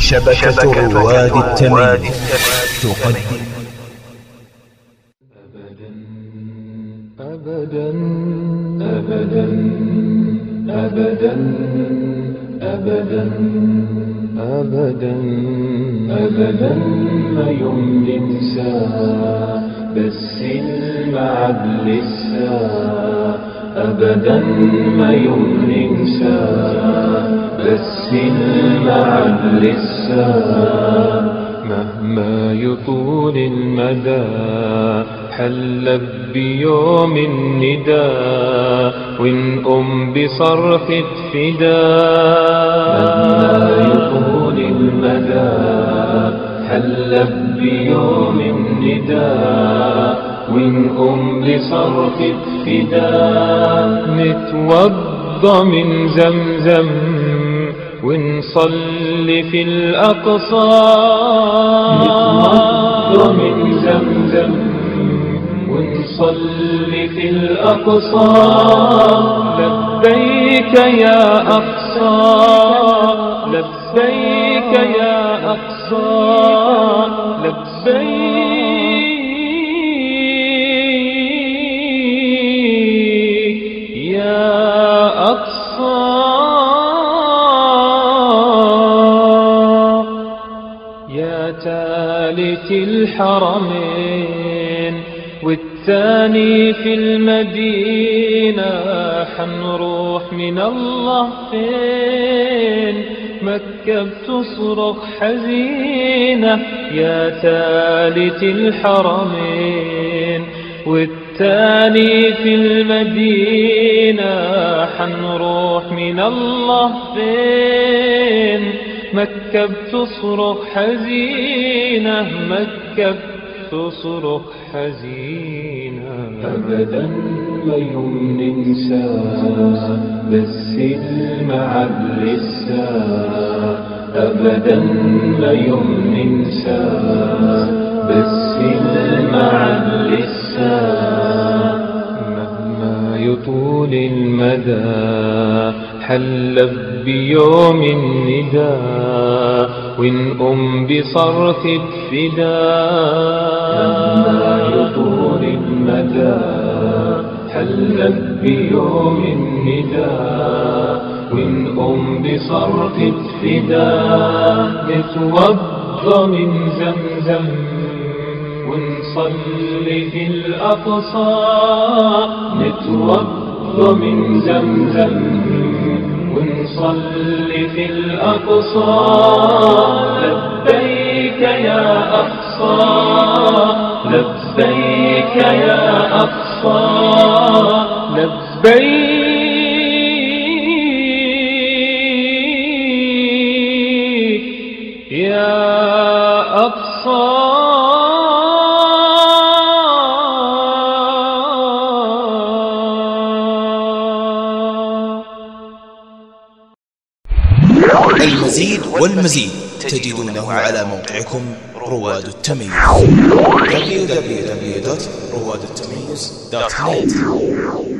شبكة رواد التمييز تقدم أبدا أبدا أبدا أبدا أبدا أبدا ما يوم ننسى بس المعد لسه أبدا ما يوم ننسى بس المعد لسه مهما يطول المدى حلت بيوم النداء ونقوم بصرخ فداء مهما يطول المدى حلت بيوم النداء ونقوم بصرخ فداء نتوضى من زمزم ونصلي في الأقصى نتوضى من زمزم ونصلي في الأقصى لبيك يا أقصى لبيك يا أقصى لبيك يا أقصى يا تالت الحرمين والثاني في المدينة حنروح من الله فين مكة بتصرخ حزينة يا ثالث الحرمين والثاني في المدينة حنروح من الله فين مكة بتصرخ حزينة مكة بتصرخ حزينة أبدا ما يوم ننسى بس المعد لسه أبدا ما يوم ننسى بس المعد لسه مهما يطول المدى حل بيوم النداء ونقوم بصرخ فداء مهما يطول المدى حل بيوم النداء ونقوم بصرخ فداء نتوضى من زمزم ونصلي في الأقصى نتوضى من زمزم ونصلي في الأقصى لبيك يا أقصى لبيك يا أقصى لبيك يا أقصى المزيد والمزيد تجدونه على موقعكم رواد التميز www.روادالتميز.net